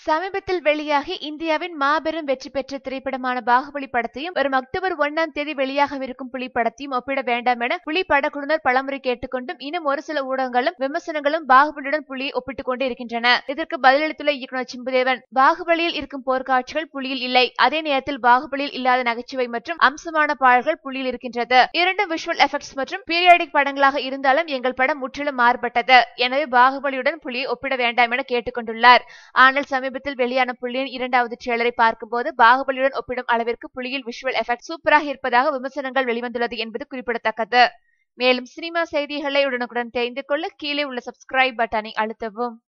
சமீபத்தில் வெளியாகி இந்தியாவின் மாபெரும் வெற்றி பெற்ற திரைப்படமான பாகுபலி படத்தையும் வரும் அக்டோபர் ஒன்னாம் தேதி வெளியாகவிருக்கும் புலி படத்தையும் ஒப்பிட வேண்டாம் என புலி படக்குழுவினர் பலமுறை கேட்டுக்கொண்டும் இன்னும் ஒரு சில ஊடகங்களும் விமர்சனங்களும் பாகுபலியுடன் புலியை ஒப்பிட்டுக் கொண்டு இருக்கின்றன இதற்கு பதிலளித்துள்ள இயக்குனர் சிம்புதேவன் பாகுபலியில் இருக்கும் போர்க்காட்சிகள் புலியில் இல்லை அதே நேரத்தில் பாகுபலியில் இல்லாத நகைச்சுவை மற்றும் அம்சமான பாடல்கள் புலியில் இருக்கின்றது இரண்டும் விஷுவல் எஃபெக்ட்ஸ் மற்றும் பீரியாடிக் படங்களாக இருந்தாலும் எங்கள் படம் முற்றிலும் மாறுபட்டது எனவே பாகுபலியுடன் புலியை ஒப்பிட வேண்டாம் என கேட்டுக்கொண்டுள்ளார் ஆனால் சமீபத்தில் வெளியான புலியின் இரண்டாவது ட்ரெய்லரை பார்க்கும்போது பாகுபலியுடன் ஒப்பிடும் அளவிற்கு புலியில் விஷுவல் எஃபெக்ட் சூப்பராக இருப்பதாக விமர்சனங்கள் வெளிவந்துள்ளது என்பது குறிப்பிடத்தக்கது மேலும் சினிமா செய்திகளை உடனுக்குடன் தெரிந்து கொள்ள கீழே உள்ள சப்ஸ்கிரைப் பட்டனை அழுத்தவும்